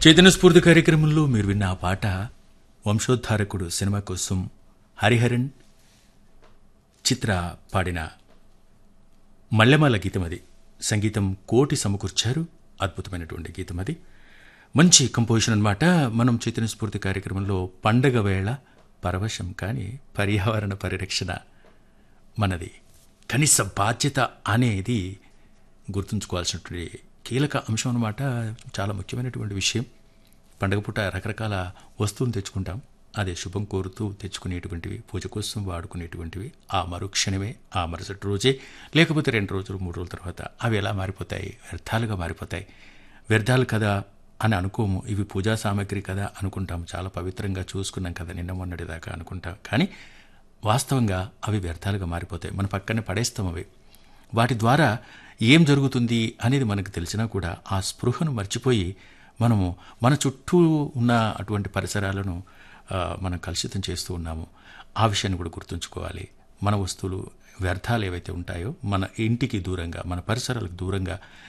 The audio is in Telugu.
చైతన్య స్ఫూర్తి కార్యక్రమంలో మీరు విన్న ఆ పాట వంశోద్ధారకుడు సినిమా కోసం హరిహరన్ చిత్ర పాడిన మల్లెమాల గీతం అది సంగీతం కోటి సమకూర్చారు అద్భుతమైనటువంటి గీతం అది మంచి కంపోజిషన్ అన్నమాట మనం చైతన్య స్ఫూర్తి కార్యక్రమంలో పండగ వేళ పరవశం కానీ పర్యావరణ పరిరక్షణ మనది కనీస బాధ్యత అనేది గుర్తుంచుకోవాల్సినటువంటి కీలక అంశం అన్నమాట చాలా ముఖ్యమైనటువంటి విషయం పండగ పూట రకరకాల వస్తువులు తెచ్చుకుంటాం అదే శుభం కోరుతూ తెచ్చుకునేటువంటివి పూజ కోసం వాడుకునేటువంటివి ఆ మరుక్షణమే ఆ మరుసటి రోజే లేకపోతే రెండు రోజులు మూడు రోజుల తర్వాత అవి ఎలా మారిపోతాయి వ్యర్థాలుగా మారిపోతాయి వ్యర్థాలు కదా అని అనుకోము ఇవి పూజా సామాగ్రి కదా అనుకుంటాం చాలా పవిత్రంగా చూసుకున్నాం కదా నిన్న మొన్నటి దాకా అనుకుంటాం కానీ వాస్తవంగా అవి వ్యర్థాలుగా మారిపోతాయి మన పక్కనే పడేస్తాం అవి వాటి ద్వారా ఏం జరుగుతుంది అనేది మనకు తెలిసినా కూడా ఆ స్పృహను మర్చిపోయి మనము మన చుట్టూ ఉన్న అటువంటి పరిసరాలను ఆ, మనం కలుషితం చేస్తూ ఉన్నాము ఆ విషయాన్ని కూడా గుర్తుంచుకోవాలి మన వస్తువులు వ్యర్థాలు ఏవైతే ఉంటాయో మన ఇంటికి దూరంగా మన పరిసరాలకు దూరంగా